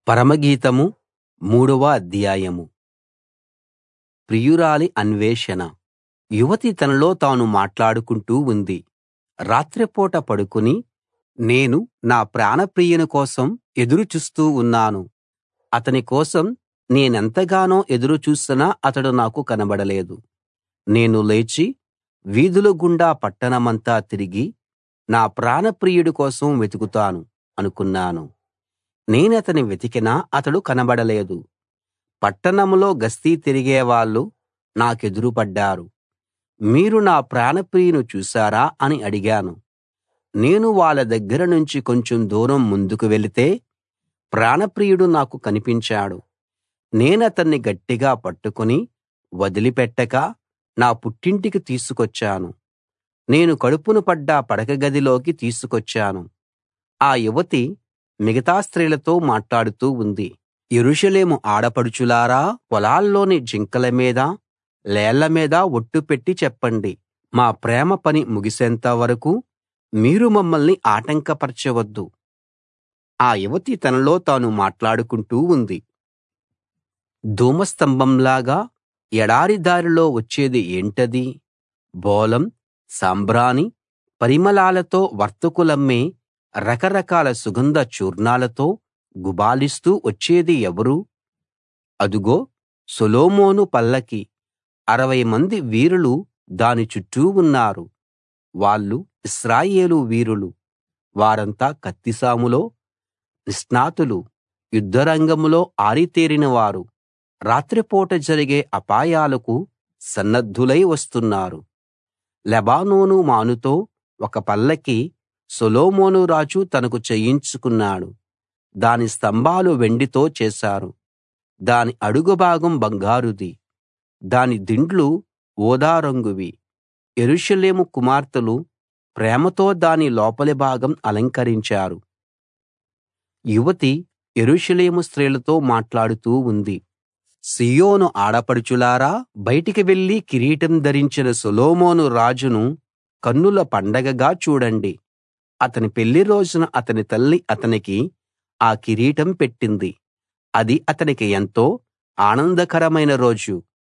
పరమగీతం మూడవ అధ్యాయం ప్రియురాలి అన్వేషణ యువతి తనలో తాను మాట్లాడుకుంటూ ఉంది రాత్రిపూట పడుకుని నేను నా ప్రాణప్రియుని కోసం ఎదురు చూస్తూ ఉన్నాను అతని కోసం నేనెంతగానో ఎదురు చూసినా అతడు నాకు కనబడలేదు నేను లేచి వీధుల గుండా పట్టణమంతా తిరిగి నా ప్రాణప్రియుడి కోసం వెతుకుతాను అనుకున్నాను నేనతని వెతికినా అతడు కనబడలేదు పట్టణంలో గస్తీ తిరిగేవాళ్ళు నాకెదురు పడ్డారు మీరు నా ప్రాణప్రియుని చూశారా అని అడిగాను నేను వాళ్ళ దగ్గర నుంచి కొంచెం దూరం ముందుకు వెళితే ప్రాణప్రియుడు నాకు కనిపించాడు నేనతన్ని గట్టిగా పట్టుకుని వదిలిపెట్టక నా పుట్టింటికి తీసుకొచ్చాను నేను కడుపున పడ్డ పడక గదిలోకి తీసుకొచ్చాను ఆ యువతి మిగతా స్త్రీలతో మాట్లాడుతూ ఉంది యెరూషలేము ఆడపడుచులారా పొలాల్లోని జింకల మీద లేళ్ల మీద ఒట్టు పెట్టి చెప్పండి మా ప్రేమ పని ముగిసేంత వరకూ మీరు మమ్మల్ని ఆటంకపరచవద్దు ఆ యువతి తనలో తాను మాట్లాడుకుంటూ ఉంది ధూమస్తంభంలాగా ఎడారి దారిలో వచ్చేది ఏంటది బోళం సాంబ్రాణి పరిమళాలతో వర్తకులమ్మే రకరకాల సుగంధ చూర్ణాలతో గుబాళిస్తూ వచ్చేది ఎవరు అదుగో సొలొమోను పల్లకి అరవై మంది వీరులు దాని చుట్టూ ఉన్నారు వాళ్ళు ఇశ్రాయేలు వీరులు వారంతా కత్తిసాములో నిష్ణాతులు యుద్ధరంగంలో ఆరితేరిన వారు రాత్రిపూట జరిగే అపాయాలకు సన్నద్ధులై వస్తున్నారు లెబానోను మానుతో ఒక పల్లకి సొలొమోను రాజు తనకు చేయించుకున్నాడు దాని స్తంభాలు వెండితో చేశారు దాని అడుగు భాగం బంగారుది దాని దిండ్లు ఊదా రంగువి యెరూషలేము కుమార్తెలు ప్రేమతో దాని లోపలి భాగం అలంకరించారు యువతి యెరూషలేము స్త్రీలతో మాట్లాడుతూ ఉంది సీయోను ఆడపడుచులారా బయటికి వెళ్లి కిరీటం ధరించిన సొలొమోను రాజును కన్నుల పండగగా చూడండి అతని పెళ్లి రోజున అతని తల్లి అతనికి ఆ కిరీటం పెట్టింది అది అతనికి ఎంతో ఆనందకరమైన రోజు